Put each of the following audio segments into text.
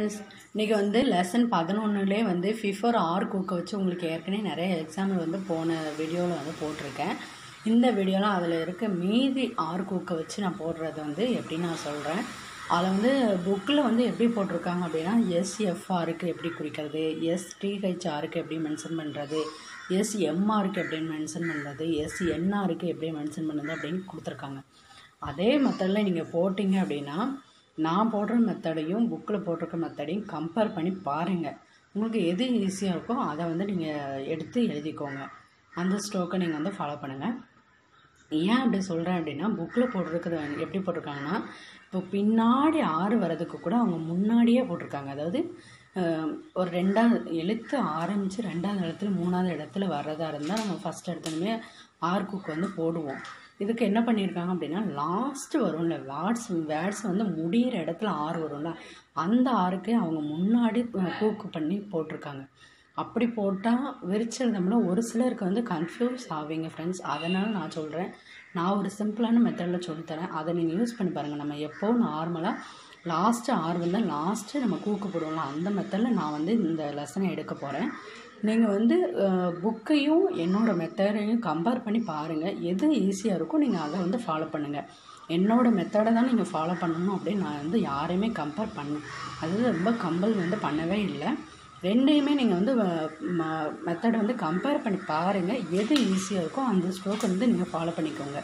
friends இன்றைக்கி வந்து lesson பதினொன்றுலே வந்து ஃபிஃபர் ஆர் குக்கை வச்சு உங்களுக்கு ஏற்கனவே நிறைய எக்ஸாம்பிள் வந்து போன வீடியோவில் வந்து போட்டிருக்கேன் இந்த வீடியோவில் அதில் இருக்க மீதி ஆர் குக்கை வச்சு நான் போடுறது வந்து எப்படி நான் சொல்கிறேன் அதில் வந்து புக்கில் வந்து எப்படி போட்டிருக்காங்க அப்படின்னா எஸ்எஃப்ஆருக்கு எப்படி குறிக்கிறது எஸ்டிஹெச்ஆருக்கு எப்படி மென்ஷன் பண்ணுறது எஸ்எம்ஆருக்கு எப்படி மென்ஷன் பண்ணுறது எஸ்என்ஆருக்கு எப்படி மென்ஷன் பண்ணுறது அப்படின்னு கொடுத்துருக்காங்க அதே மெத்தடில் நீங்கள் போட்டிங்க அப்படின்னா நான் போடுற மெத்தடையும் புக்கில் போட்டிருக்க மெத்தடையும் கம்பேர் பண்ணி பாருங்கள் உங்களுக்கு எது ஈஸியாக இருக்கோ அதை வந்து நீங்கள் எடுத்து எழுதிக்கோங்க அந்த ஸ்ட்ரோக்கை நீங்கள் வந்து ஃபாலோ பண்ணுங்கள் ஏன் அப்படி சொல்கிறேன் அப்படின்னா புக்கில் போட்டிருக்கிறது வந்து எப்படி போட்டிருக்காங்கன்னா இப்போ பின்னாடி ஆறு வர்றதுக்கு கூட அவங்க முன்னாடியே போட்டிருக்காங்க அதாவது அஹ், ஒரு ரெண்டாவது எழுத்து ஆரம்பித்து ரெண்டாவது இடத்துல மூணாவது இடத்துல வர்றதா இருந்தால் நம்ம ஃபஸ்ட் இடத்துலையுமே ஆர் குக் வந்து போடுவோம் இதுக்கு என்ன பண்ணியிருக்காங்க அப்படின்னா லாஸ்ட்டு வரும்ல வேர்ட்ஸ் வேர்ட்ஸ் வந்து முடிகிற இடத்துல ஆறு வரும்ல அந்த ஆறுக்கு அவங்க முன்னாடி கூக்கு பண்ணி போட்டிருக்காங்க அப்படி போட்டால் விரிச்செழுதம்னா ஒரு சிலருக்கு வந்து கன்ஃபியூஸ் ஆவீங்க ஃப்ரெண்ட்ஸ் அதனால் நான் சொல்கிறேன் நான் ஒரு சிம்பிளான மெத்தடில் சொல்லித்தரேன் அதை நீங்கள் யூஸ் பண்ணி பாருங்கள் நம்ம எப்போவும் நார்மலாக லாஸ்ட்டு ஆறு வந்தால் லாஸ்ட்டு நம்ம கூக்கு போடுவோம்ல அந்த மெத்தடில் நான் வந்து இந்த லெசனை எடுக்க போகிறேன் நீங்கள் வந்து புக்கையும் என்னோடய மெத்தடையும் கம்பேர் பண்ணி பாருங்கள் எது ஈஸியாக இருக்கோ நீங்கள் அதை வந்து ஃபாலோ பண்ணுங்கள் என்னோடய மெத்தடை தான் நீங்கள் ஃபாலோ பண்ணணும் அப்படின்னு நான் வந்து யாரையுமே கம்பேர் பண்ணேன் அது ரொம்ப கம்பல் வந்து பண்ணவே இல்லை ரெண்டையுமே நீங்கள் வந்து மெத்தடை வந்து கம்பேர் பண்ணி பாருங்கள் எது ஈஸியாக இருக்கோ அந்த ஸ்ட்ரோக் வந்து நீங்கள் ஃபாலோ பண்ணிக்கோங்க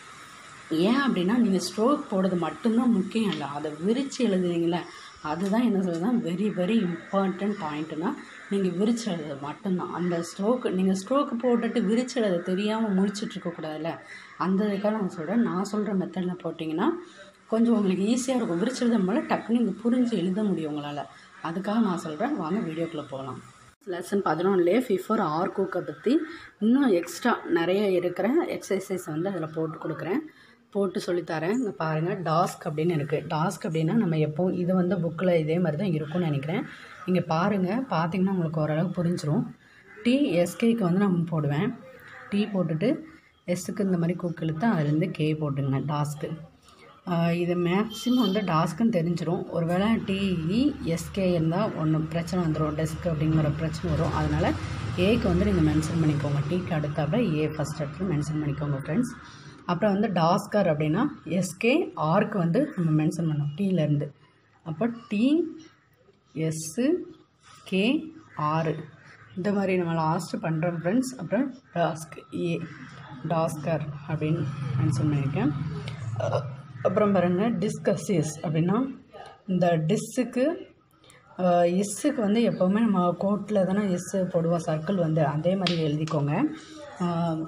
ஏன் அப்படின்னா நீங்கள் ஸ்ட்ரோக் போடுறது மட்டும்தான் முக்கியம் இல்லை அதை விரித்து எழுதுறீங்களே அதுதான் என்ன சொல்லுதுன்னா வெரி வெரி இம்பார்ட்டன்ட் பாயிண்ட்னா நீங்கள் விரிச்சு எழுதுறது மட்டும்தான் அந்த ஸ்ட்ரோக் நீங்கள் ஸ்ட்ரோக் போட்டுட்டு விரிச்சு எழுத தெரியாமல் முழிச்சிட்டு இருக்கக்கூடாதுல்ல அந்த இதுக்காக நான் சொல்கிறேன் நான் சொல்கிற மெத்தடில் போட்டிங்கன்னா கொஞ்சம் உங்களுக்கு ஈஸியாக இருக்கும் விரிச்சு எழுதும் போல டக்குன்னு நீங்கள் புரிஞ்சு எழுத முடியும் உங்களால் அதுக்காக நான் சொல்கிறேன் வாங்க வீடியோக்குள்ளே போகலாம் லெசன் பதினொன்றுலேயே ஃபிஃபர் ஆர் குக்கை பற்றி இன்னும் எக்ஸ்ட்ரா நிறைய இருக்கிற எக்ஸசைஸ் வந்து அதில் போட்டு கொடுக்குறேன் போட்டு சொல்லித்தரேன் இங்கே பாருங்கள் டாஸ்க் அப்படின்னு இருக்குது டாஸ்க் அப்படின்னா நம்ம எப்போ இது வந்து புக்கில் இதே மாதிரி தான் இருக்கும்னு நினைக்கிறேன் நீங்கள் பாருங்கள் பார்த்தீங்கன்னா உங்களுக்கு ஓரளவுக்கு புரிஞ்சிரும் டி எஸ்கேக்கு வந்து நம்ம போடுவேன் டீ போட்டுட்டு எஸ்ஸுக்கு இந்த மாதிரி குக் இழுத்து அதுலேருந்து கே போட்டுங்க டாஸ்க்கு ஆஹ் இது மேக்ஸிமம் வந்து டாஸ்க்குன்னு தெரிஞ்சிடும் ஒருவேளை டிஇ எஸ்கே இருந்தால் ஒன்றும் பிரச்சனை வந்துடும் டெஸ்க் அப்படிங்கிற பிரச்சனை வரும் அதனால் ஏக்கு வந்து நீங்கள் மென்ஷன் பண்ணிக்கோங்க டீக்கு அடுத்தாப்புல ஏ ஃபஸ்ட் இடத்துல மென்ஷன் பண்ணிக்கோங்க ஃப்ரெண்ட்ஸ் அப்புறம் வந்து டாஸ்கர் அப்படின்னா எஸ்கே ஆர்க்கு வந்து நம்ம மென்ஷன் பண்ணோம் டீலேருந்து அப்போ டி எஸ்ஸு கே ஆறு இந்த மாதிரி நம்ம லாஸ்ட்டு பண்ணுறோம் ஃப்ரெண்ட்ஸ் அப்புறம் டாஸ்க் ஏ டாஸ்கர் அப்படின்னு மென்ஷன் பண்ணியிருக்கேன் அஹ் அப்புறம் பாருங்கள் டிஸ்கஸிஸ் அப்படின்னா இந்த டிஸ்ஸுக்கு இஸ்ஸுக்கு வந்து எப்போவுமே நம்ம கோட்டில் தானே எஸ்ஸு போடுவோம் சர்க்கிள் வந்து அதே மாதிரி எழுதிக்கோங்க அஹ்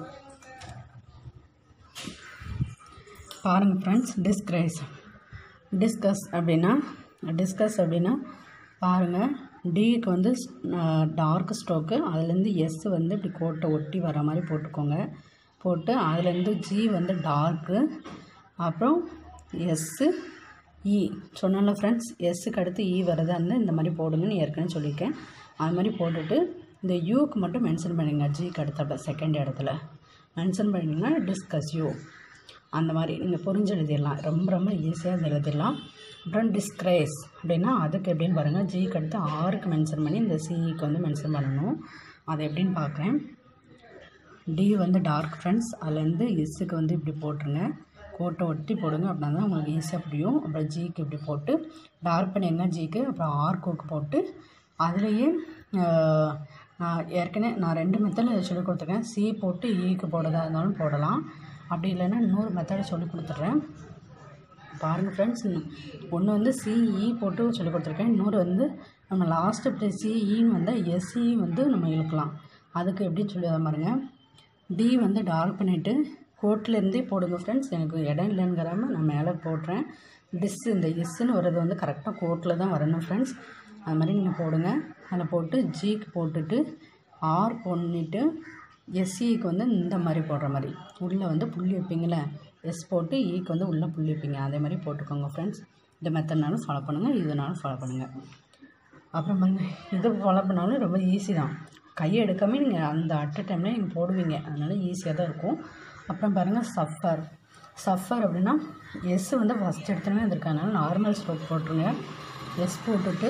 பாருங்கள் ஃப்ரெண்ட்ஸ் டிஸ்கிரைஸ் டிஸ்கஸ் அப்படின்னா டிஸ்கஸ் அப்படின்னா பாருங்கள் டிக்கு வந்து டார்க் ஸ்ட்ரோக்கு அதுலேருந்து எஸ் வந்து இப்படி கோட்டை ஒட்டி வர மாதிரி போட்டுக்கோங்க போட்டு அதுலேருந்து ஜி வந்து டார்க்கு அப்புறம் எஸ்ஸு இ சொன்னல ஃப்ரெண்ட்ஸ் எஸ்ஸுக்கு அடுத்து இ வரதா இருந்தால் இந்த மாதிரி போடுங்கன்னு ஏற்கனவே சொல்லியிருக்கேன் அது மாதிரி போட்டுட்டு இந்த யூக்கு மட்டும் மென்ஷன் பண்ணுங்க ஜிக்கு அடுத்த செகண்ட் இடத்துல மென்ஷன் பண்ணிங்கன்னா டிஸ்கஸ் யூ அந்த மாதிரி நீங்கள் புரிஞ்சு எழுதிடலாம் ரொம்ப ரொம்ப ஈஸியாக எழுதிடலாம் அப்புறம் டிஸ்கிரைஸ் அப்படின்னா அதுக்கு எப்படின்னு பாருங்கள் ஜிக்கு அடுத்து ஆறுக்கு மென்ஷன் பண்ணி இந்த சிஇக்கு வந்து மென்ஷன் பண்ணணும் அதை எப்படின்னு பார்க்குறேன் டி வந்து டார்க் ஃப்ரெண்ட்ஸ் அதுலேருந்து எஸ்ஸுக்கு வந்து இப்படி போட்டுருங்க கோட்டை ஒட்டி போடுங்க அப்படின்னா தான் உங்களுக்கு ஈஸியாக புரியும் அப்புறம் ஜிக்கு இப்படி போட்டு டார்க் பண்ணிங்க ஜிக்கு அப்புறம் ஆர்கோக்கு போட்டு அதுலேயே ஆஹ், நான் ஏற்கனவே நான் ரெண்டு மெத்தடில் சொல்லி கொடுத்துருக்கேன் சி போட்டு ஈக்கு போடுறதா இருந்தாலும் போடலாம் அப்படி இல்லைன்னா இன்னொரு மெத்தடை சொல்லி கொடுத்துட்றேன் பாருங்கள் ஃப்ரெண்ட்ஸ் ஒன்று வந்து சிஇ போட்டு சொல்லி கொடுத்துருக்கேன் இன்னொரு வந்து நம்ம லாஸ்ட்டு இப்படி சிஇன்னு வந்தால் எஸ்சி வந்து நம்ம இழுக்கலாம் அதுக்கு எப்படி சொல்லி பாருங்க டி வந்து டார்க் பண்ணிவிட்டு கோட்லேருந்தே போடுங்க ஃப்ரெண்ட்ஸ் எனக்கு இடம் இல்லைங்கிறாம நான் மேலே போடுறேன் டிஸ் இந்த எஸ்ஸுன்னு வர்றது வந்து கரெக்டாக கோட்டில் தான் வரணும் ஃப்ரெண்ட்ஸ் அது மாதிரி நீங்கள் போடுங்க அதில் போட்டு ஜிக்கு போட்டுட்டு ஆர் பண்ணிவிட்டு எஸ்சிக்கு வந்து இந்த மாதிரி போடுற மாதிரி உள்ளே வந்து புள்ளி வைப்பீங்களே எஸ் போட்டு ஈக்கு வந்து உள்ளே புள்ளி வைப்பீங்க அதே மாதிரி போட்டுக்கோங்க ஃப்ரெண்ட்ஸ் இந்த மெத்தட்னாலும் ஃபாலோ பண்ணுங்கள் இதனாலும் ஃபாலோ பண்ணுங்கள் அப்புறம் பாருங்க இது ஃபாலோ பண்ணாலும் ரொம்ப ஈஸி தான் கையை எடுக்காமல் நீங்கள் அந்த அட் டைம்லேயே நீங்கள் போடுவீங்க அதனால் ஈஸியாக தான் இருக்கும் அப்புறம் பாருங்கள் சஃபர் சஃபர் அப்படின்னா எஸ் வந்து ஃபஸ்ட் எடுத்துனே வந்திருக்கனால நார்மல் ஸ்ட்ரோக் போட்டுருங்க எஸ் போட்டுட்டு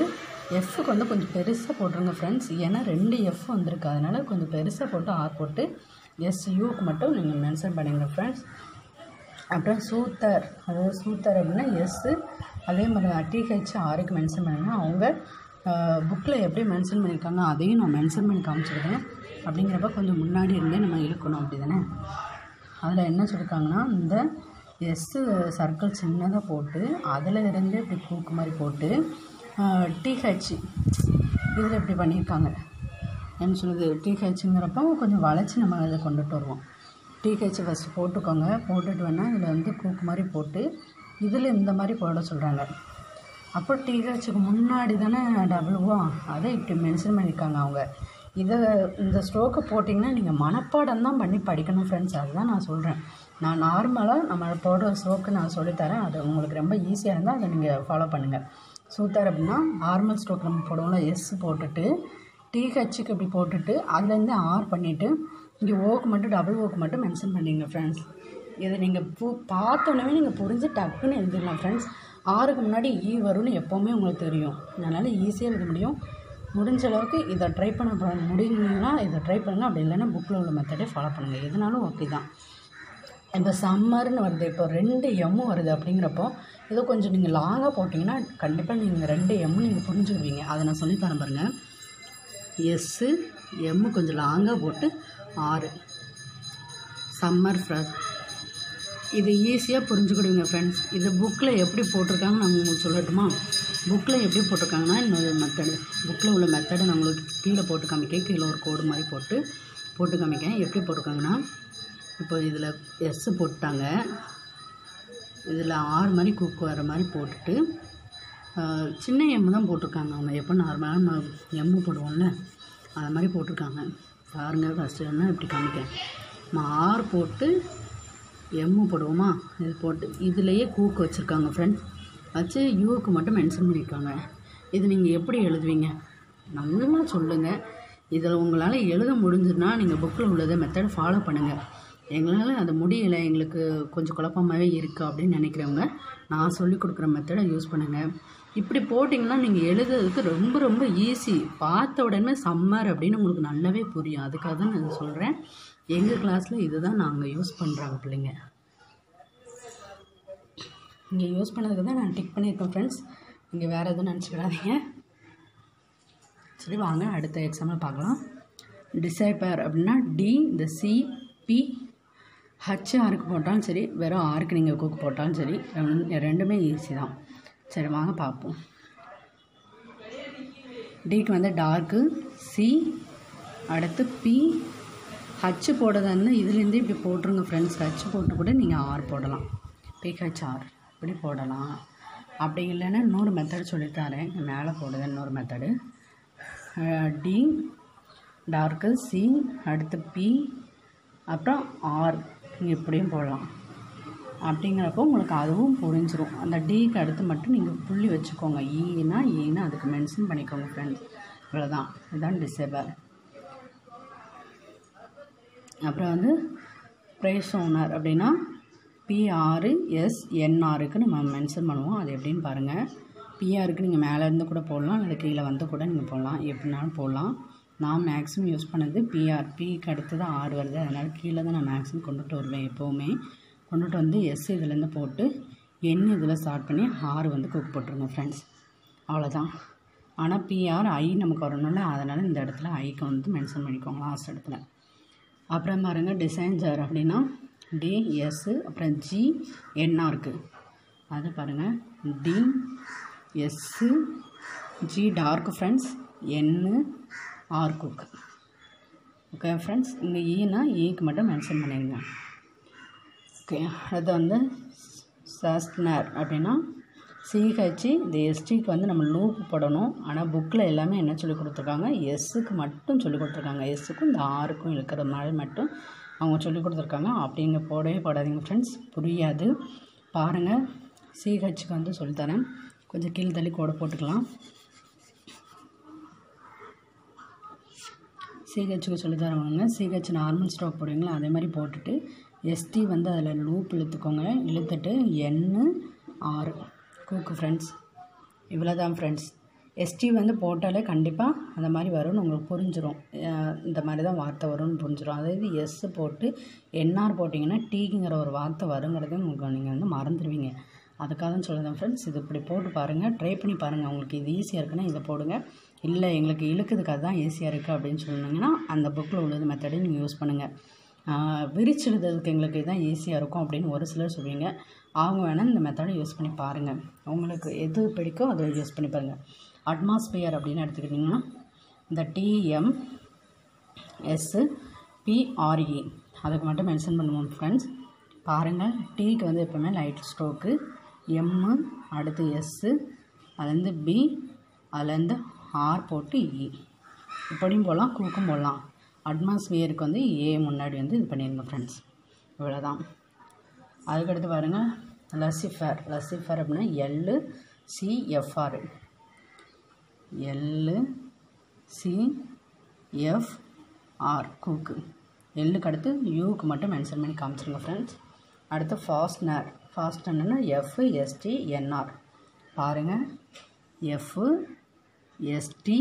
எஃப்க்கு வந்து கொஞ்சம் பெருசாக போட்டுருங்க ஃப்ரெண்ட்ஸ் ஏன்னா ரெண்டு எஃப் வந்திருக்கு அதனால் கொஞ்சம் பெருசாக போட்டு ஆர் போட்டு எஸ் யூக்கு மட்டும் நீங்கள் மென்ஷன் பண்ணிடுங்க ஃப்ரெண்ட்ஸ் அப்புறம் சூத்தர் அதாவது சூத்தர் அப்படின்னா எஸ்ஸு அதே மாதிரி டிஹெச் ஆருக்கு மென்ஷன் பண்ணுங்க அவங்க புக்கில் எப்படி மென்ஷன் பண்ணியிருக்காங்க அதையும் நான் மென்ஷன் பண்ணி காமிச்சிருக்கேன் அப்படிங்கிறப்ப கொஞ்சம் முன்னாடி இருந்தே நம்ம இழுக்கணும் அப்படி தானே அதில் என்ன சொல்லியிருக்காங்கன்னா இந்த எஸ்ஸு சர்க்கிள் சின்னதாக போட்டு அதில் இருந்து இப்படி கூக்கு மாதிரி போட்டு டிஹெச் இதில் இப்படி பண்ணியிருக்காங்க என்ன சொல்லுது டிஹெச்சுங்கிறப்போ கொஞ்சம் வளைச்சி நம்ம அதை கொண்டுட்டு வருவோம் டிஹெச் ஃபஸ்ட்டு போட்டுக்கோங்க போட்டுட்டு வேணால் இதில் வந்து கூக்கு மாதிரி போட்டு இதில் இந்த மாதிரி போட சொல்கிறாங்க அப்போ டிஹெச்சுக்கு முன்னாடி தானே டபுள்வோ அதை இப்படி மென்ஷன் பண்ணியிருக்காங்க அவங்க இதை இந்த ஸ்ட்ரோக்கை போட்டிங்கன்னா நீங்கள் மனப்பாடம் தான் பண்ணி படிக்கணும் ஃப்ரெண்ட்ஸ் அதுதான் நான் சொல்கிறேன் நான் நார்மலாக நம்ம போடுற ஸ்ட்ரோக்கு நான் சொல்லித்தரேன் அது உங்களுக்கு ரொம்ப ஈஸியாக இருந்தால் அதை நீங்கள் ஃபாலோ பண்ணுங்கள் சூத்தர் அப்படின்னா நார்மல் ஸ்ட்ரோக் நம்ம போடுவோம்ல எஸ் போட்டுட்டு டிஹெச்சுக்கு இப்படி போட்டுட்டு அதுலேருந்து ஆர் பண்ணிவிட்டு இங்கே ஓக்கு மட்டும் டபுள் ஓக்கு மட்டும் மென்ஷன் பண்ணிங்க ஃப்ரெண்ட்ஸ் இதை நீங்கள் பு பார்த்தோன்னே நீங்கள் புரிஞ்சு டக்குன்னு எழுதிடலாம் ஃப்ரெண்ட்ஸ் ஆறுக்கு முன்னாடி ஈ வரும்னு எப்போவுமே உங்களுக்கு தெரியும் அதனால் ஈஸியாக எழுத முடியும் முடிஞ்ச அளவுக்கு இதை ட்ரை பண்ண ப- முடியுங்கன்னா இதை ட்ரை பண்ணுங்கள் அப்படி இல்லைன்னா புக்கில் உள்ள மெத்தடே ஃபாலோ பண்ணுங்கள் எதுனாலும் ஓகே தான் இப்போ சம்மர்னு வருது இப்போ ரெண்டு எம்மும் வருது அப்படிங்கிறப்போ ஏதோ கொஞ்சம் நீங்கள் லாங்காக போட்டிங்கன்னா கண்டிப்பாக நீங்கள் ரெண்டு எம்மு நீங்கள் புரிஞ்சுக்குவீங்க அதை நான் சொல்லித்தரேன் பாருங்கள் எஸ்ஸு எம்மு கொஞ்சம் லாங்காக போட்டு ஆறு சம்மர் ஃப்ரெஷ் இது ஈஸியாக புரிஞ்சுக்கிடுவீங்க ஃப்ரெண்ட்ஸ் இது புக்கில் எப்படி போட்டிருக்காங்க நான் உங்களுக்கு சொல்லட்டுமா புக்கில் எப்படி போட்டிருக்காங்கன்னா இன்னொரு மெத்தடு புக்கில் உள்ள மெத்தடை நான் உங்களுக்கு கீழே போட்டு காமிக்கேன் கீழே ஒரு கோடு மாதிரி போட்டு போட்டு காமிக்கேன் எப்படி போட்டிருக்காங்கன்னா இப்போ இதில் எஸ் போட்டாங்க இதில் ஆறு மாதிரி குக்கு வர மாதிரி போட்டுட்டு ஆஹ், சின்ன எம்மு தான் போட்டிருக்காங்க அவங்க எப்போ நார்மலாக நம்ம எம்மு போடுவோம்ல அது மாதிரி போட்டிருக்காங்க பாருங்கள் ஃபஸ்ட்டு என்ன இப்படி காமிக்கேன் நம்ம ஆறு போட்டு எம்மு போடுவோமா இது போட்டு இதுலேயே கூக்கு வச்சுருக்காங்க ஃப்ரெண்ட்ஸ் வச்சு யூக்கு மட்டும் மென்ஷன் பண்ணியிருக்காங்க இது நீங்கள் எப்படி எழுதுவீங்க நல்லா சொல்லுங்கள் இதில் உங்களால் எழுத முடிஞ்சுதுன்னா நீங்கள் புக்கில் உள்ளதை மெத்தட் ஃபாலோ பண்ணுங்கள் எங்களால் அது முடியலை எங்களுக்கு கொஞ்சம் குழப்பமாகவே இருக்குது அப்படின்னு நினைக்கிறவங்க நான் சொல்லி கொடுக்குற மெத்தடை யூஸ் பண்ணுங்கள் இப்படி போட்டிங்கன்னா நீங்கள் எழுதுறதுக்கு ரொம்ப ரொம்ப ஈஸி பார்த்த உடனே சம்மர் அப்படின்னு உங்களுக்கு நல்லாவே புரியும் அதுக்காக தான் நான் சொல்கிறேன் எங்கள் கிளாஸில் இது தான் நாங்கள் யூஸ் பண்ணுறாங்க பிள்ளைங்க இங்கே யூஸ் பண்ணதுக்கு தான் நான் டிக் பண்ணியிருக்கேன் ஃப்ரெண்ட்ஸ் இங்கே வேறு எதுவும் நினச்சிக்கிடாதீங்க சரி வாங்க அடுத்த எக்ஸாம்பிள் பார்க்கலாம் டிசைப்பர் அப்படின்னா டி இந்த சி பி ஹச் ஆருக்கு போட்டாலும் சரி வெறும் ஆருக்கு நீங்கள் குக் போட்டாலும் சரி ரெண்டு- ரெண்டுமே ஈஸி தான் சரி வாங்க பார்ப்போம் டிக்கு வந்து டார்க்கு சி அடுத்து பி ஹச் போடுறதுன்னு இதுலேருந்து இப்படி போட்டுருங்க ஃப்ரெண்ட்ஸ் ஹச் போட்டு கூட நீங்கள் ஆர் போடலாம் பிஹெச் ஆர் இப்படி போடலாம் அப்படி இல்லைன்னா இன்னொரு மெத்தட் சொல்லித்தரேன் மேலே போடுது இன்னொரு மெத்தடு டி டார்க்கு சி அடுத்து பி அப்புறம் ஆர் நீங்கள் இப்படியும் போடலாம் அப்படிங்கிறப்போ உங்களுக்கு அதுவும் புரிஞ்சிரும் அந்த டிக்கு அடுத்து மட்டும் நீங்கள் புள்ளி வச்சுக்கோங்க ஈனா ஈனா அதுக்கு மென்ஷன் பண்ணிக்கோங்க ஃப்ரெண்ட்ஸ் இவ்வளோதான் இதுதான் டிசேபிள் அப்புறம் வந்து ப்ரைஸ் ஓனர் அப்படின்னா பிஆர் எஸ் என்ஆருக்கு நம்ம மென்ஷன் பண்ணுவோம் அது எப்படின்னு பாருங்கள் பிஆருக்கு நீங்கள் மேலே இருந்து கூட போடலாம் இல்லை கீழே வந்து கூட நீங்கள் போடலாம் எப்படினாலும் போடலாம் நான் மேக்ஸிமம் யூஸ் பண்ணது பிஆர் பிக்கு அடுத்து தான் ஆறு வருது அதனால் கீழே தான் நான் மேக்ஸிமம் கொண்டுட்டு வருவேன் எப்போவுமே கொண்டுட்டு வந்து எஸ் இதுலேருந்து போட்டு என் இதில் ஸ்டார்ட் பண்ணி ஆறு வந்து குக் போட்டுருங்க ஃப்ரெண்ட்ஸ் அவ்வளோதான் ஆனால் பிஆர் ஐ நமக்கு வரணும்ல அதனால் இந்த இடத்துல ஐக்கு வந்து மென்ஷன் பண்ணிக்கோங்க லாஸ்ட் இடத்துல அப்புறம் பாருங்க டிசைன் ஜார் அப்படின்னா டி எஸ் அப்புறம் ஜி என்ஆர் இருக்குது அது பாருங்கள் D S G dark friends N R குக் ஓகே ஃப்ரெண்ட்ஸ் இங்கே ஈனா ஈக்கு மட்டும் மென்ஷன் பண்ணிடுங்க ஓகே அது வந்து சஸ்னர் அப்படின்னா சிஹெச் இந்த எஸ்டிக்கு வந்து நம்ம லூப் போடணும் ஆனால் புக்கில் எல்லாமே என்ன சொல்லி கொடுத்துருக்காங்க எஸ்ஸுக்கு மட்டும் சொல்லி கொடுத்துருக்காங்க எஸ்ஸுக்கும் இந்த ஆறுக்கும் இருக்கிற மாதிரி மட்டும் அவங்க சொல்லி கொடுத்துருக்காங்க அப்படிங்க போடவே போடாதீங்க ஃப்ரெண்ட்ஸ் புரியாது பாருங்கள் சிஹெச்சுக்கு வந்து சொல்லித்தரேன் கொஞ்சம் கீழ் தள்ளி கோடை போட்டுக்கலாம் சிஹெச்சுக்கு சொல்லி தரவங்க சிஹெச் நார்மல் ஸ்ட்ரோக் போடுவீங்களா அதே மாதிரி போட்டுட்டு எஸ்டி வந்து அதில் லூப் இழுத்துக்கோங்க இழுத்துட்டு எண்ணு ஆறு கூக்கு ஃப்ரெண்ட்ஸ் இவ்வளோ தான் ஃப்ரெண்ட்ஸ் எஸ்டி வந்து போட்டாலே கண்டிப்பாக அந்த மாதிரி வரும்னு உங்களுக்கு புரிஞ்சிடும் அஹ் இந்த மாதிரி தான் வார்த்தை வரும்னு புரிஞ்சிடும் அதாவது எஸ் போட்டு என்ஆர் போட்டிங்கன்னா டீங்கிற ஒரு வார்த்தை வருங்கிறத உங்களுக்கு நீங்கள் வந்து மறந்துடுவீங்க அதுக்காக தான் சொல்லுறேன் ஃப்ரெண்ட்ஸ் இது இப்படி போட்டு பாருங்கள் ட்ரை பண்ணி பாருங்கள் உங்களுக்கு இது ஈஸியாக இருக்குன்னா இதை போடுங்க இல்லை எங்களுக்கு இழுக்கிறதுக்கு அதுதான் ஈஸியாக இருக்குது அப்படின்னு சொன்னீங்கன்னா அந்த புக்கில் உள்ளது மெத்தடை நீங்கள் யூஸ் பண்ணுங்கள் விரிச்செழுதுறதுக்கு எங்களுக்கு இதுதான் ஈஸியாக இருக்கும் அப்படின்னு ஒரு சிலர் சொல்லுவீங்க அவங்க வேணால் இந்த மெத்தடை யூஸ் பண்ணி பாருங்கள் உங்களுக்கு எது பிடிக்கோ அதை யூஸ் பண்ணி பாருங்கள் அட்மாஸ்பியர் அப்படின்னு எடுத்துக்கிட்டிங்கன்னா இந்த டிஎம் எஸ்ஸு பிஆர்இ அதுக்கு மட்டும் மென்ஷன் பண்ணுவோம் ஃப்ரெண்ட்ஸ் பாருங்கள் டீக்கு வந்து எப்போவுமே லைட் ஸ்ட்ரோக்கு எம்மு அடுத்து எஸ்ஸு அதுலேருந்து பி அதுலேருந்து ஆர் போட்டு இ இப்படியும் போடலாம் கூக்கும் போடலாம் அட்மாஸ்பியருக்கு வந்து ஏ முன்னாடி வந்து இது பண்ணிடுங்க ஃப்ரெண்ட்ஸ் இவ்வளோதான் அதுக்கடுத்து பாருங்கள் லசிஃபர் லசிஃபர் அப்படின்னா எல்லு சிஎஃப்ஆர் எல்லு சிஎஃப்ஆர் கூக்கு எல்லுக்கு அடுத்து யூக்கு மட்டும் மென்ஷன் பண்ணி காமிச்சிருங்க ஃப்ரெண்ட்ஸ் அடுத்து ஃபாஸ்ட்னர் ஃபாஸ்ட்னர்னா எஃப் எஸ்டி என்ஆர் பாருங்கள் எஃப் எஸ்டி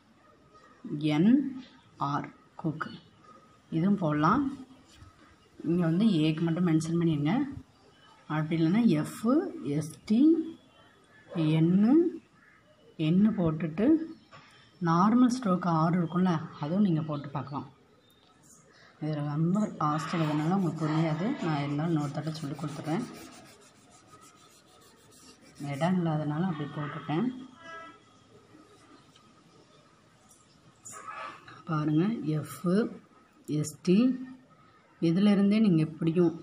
என்ஆர் குக் இதுவும் போடலாம் இங்கே வந்து ஏக்கு மட்டும் மென்ஷன் பண்ணிடுங்க அப்படி இல்லைன்னா எஃப் எஸ்டி என்னு எண்ணு போட்டுட்டு நார்மல் ஸ்ட்ரோக் ஆறு இருக்கும்ல அதுவும் நீங்கள் போட்டு பார்க்கலாம் இது ரொம்ப லாஸ்ட் எழுதுனால உங்களுக்கு புரியாது நான் இருந்தாலும் இன்னொரு தடவை சொல்லி கொடுத்துட்றேன் இடம் இல்லாதனால அப்படி போட்டுட்டேன் பாருங்கள் எஃப்பு எஸ்டி இதிலிருந்தே நீங்கள் எப்படியும்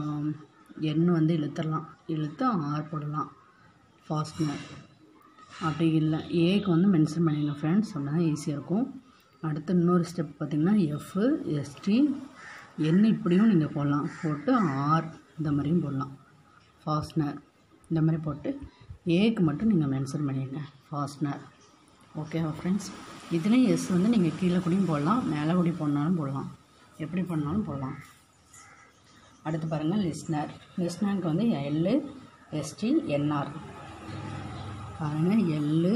எண் வந்து இழுத்துடலாம் இழுத்து ஆர் போடலாம் ஃபாஸ்ட்னர் அப்படி இல்லை ஏக்கு வந்து மென்ஷன் பண்ணிடுங்க ஃப்ரெண்ட்ஸ் அப்படின்னா ஈஸியாக இருக்கும் அடுத்து இன்னொரு ஸ்டெப் பார்த்திங்கன்னா எஃப்பு எஸ்டி எண் இப்படியும் நீங்கள் போடலாம் போட்டு ஆர் இந்த மாதிரியும் போடலாம் ஃபாஸ்ட்னர் இந்த மாதிரி போட்டு ஏக்கு மட்டும் நீங்கள் மென்ஷன் பண்ணிடுங்க ஃபாஸ்ட்னர் ஓகேவா ஃப்ரெண்ட்ஸ் இதுலேயும் எஸ் வந்து நீங்கள் கீழே கூடயும் போடலாம் மேலே கூடி போடனாலும் போடலாம் எப்படி பண்ணாலும் போடலாம் அடுத்து பாருங்கள் லிஸ்னர் லிஸ்னருக்கு வந்து எல்லு எஸ்டி என்ஆர் பாருங்கள் எல்லு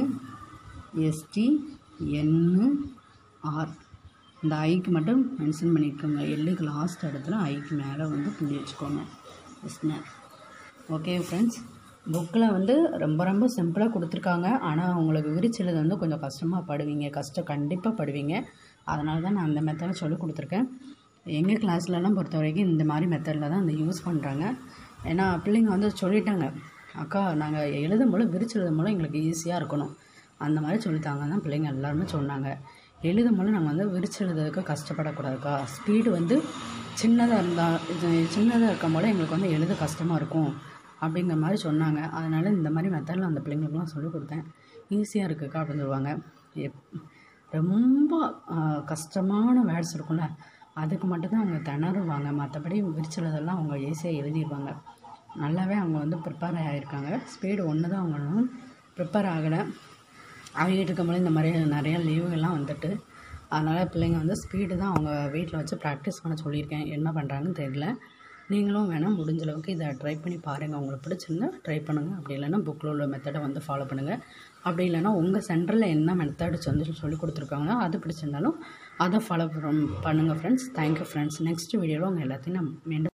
எஸ்டி என்னு ஆர் இந்த ஐக்கு மட்டும் மென்ஷன் பண்ணியிருக்கோங்க எல்லுக்கு லாஸ்ட் இடத்துல ஐக்கு மேலே வந்து புள்ளி வச்சுக்கோங்க லிஸ்னர் ஓகே ஃப்ரெண்ட்ஸ் புக்கில் வந்து ரொம்ப ரொம்ப சிம்பிளாக கொடுத்துருக்காங்க ஆனால் உங்களுக்கு விரிச்செழுது வந்து கொஞ்சம் கஷ்டமாக படுவீங்க கஷ்டம் கண்டிப்பாக படுவீங்க அதனால தான் நான் அந்த மெத்தடை சொல்லி கொடுத்துருக்கேன் எங்கள் கிளாஸ்லலாம் பொறுத்த வரைக்கும் இந்த மாதிரி மெத்தடில் தான் அந்த யூஸ் பண்ணுறாங்க ஏன்னா பிள்ளைங்க வந்து சொல்லிட்டாங்க அக்கா நாங்கள் எழுதும் போல விரிச்செழுதும் போல எங்களுக்கு ஈஸியாக இருக்கணும் அந்த மாதிரி சொல்லித்தாங்க தான் பிள்ளைங்க எல்லாருமே சொன்னாங்க எழுதும் போல நாங்கள் வந்து விரிச்செழுதுறதுக்கு கஷ்டப்படக்கூடாதுக்கா ஸ்பீடு வந்து சின்னதாக இருந்தால் இது சின்னதாக இருக்கும் போல எங்களுக்கு வந்து எழுத கஷ்டமாக இருக்கும் அப்படிங்கிற மாதிரி சொன்னாங்க அதனால் இந்த மாதிரி மெத்தடில் அந்த பிள்ளைங்களுக்குலாம் சொல்லிக் கொடுத்தேன் ஈஸியாக இருக்குக்கா அப்படின்னு சொல்லுவாங்க எப் ரொம்ப ஆஹ், கஷ்டமான வேர்ட்ஸ் இருக்கும்ல அதுக்கு மட்டும்தான் அவங்க திணறுவாங்க மற்றபடி விரிச்சலதெல்லாம் அவங்க ஈஸியாக எழுதிடுவாங்க நல்லாவே அவங்க வந்து ப்ரிப்பேர் ஆகியிருக்காங்க ஸ்பீடு ஒன்று தான் அவங்க ப்ரிப்பேர் ஆகலை ஆகிட்டு இருக்கும்போது இந்த மாதிரி நிறைய லீவுகள்லாம் வந்துட்டு அதனால் பிள்ளைங்க வந்து ஸ்பீடு தான் அவங்க வீட்டில் வச்சு ப்ராக்டிஸ் பண்ண சொல்லியிருக்கேன் என்ன பண்ணுறாங்கன்னு தெரியல நீங்களும் வேணால் முடிஞ்ச அளவுக்கு இதை ட்ரை பண்ணி பாருங்கள் உங்களுக்கு பிடிச்சிருந்தா ட்ரை பண்ணுங்கள் அப்படி இல்லைன்னா புக்கில் உள்ள மெத்தடை வந்து ஃபாலோ பண்ணுங்கள் அப்படி இல்லைன்னா உங்கள் சென்டரில் என்ன மெத்தட்ஸ் வந்து சொல்லி கொடுத்துருக்காங்களோ அது பிடிச்சிருந்தாலும் அதை ஃபாலோ பண்ணுங்கள் ஃப்ரெண்ட்ஸ் தேங்க்யூ ஃப்ரெண்ட்ஸ் நெக்ஸ்ட் வீடியோவில் உங்கள் எல்லாத்தையும் நான் மீண்டும்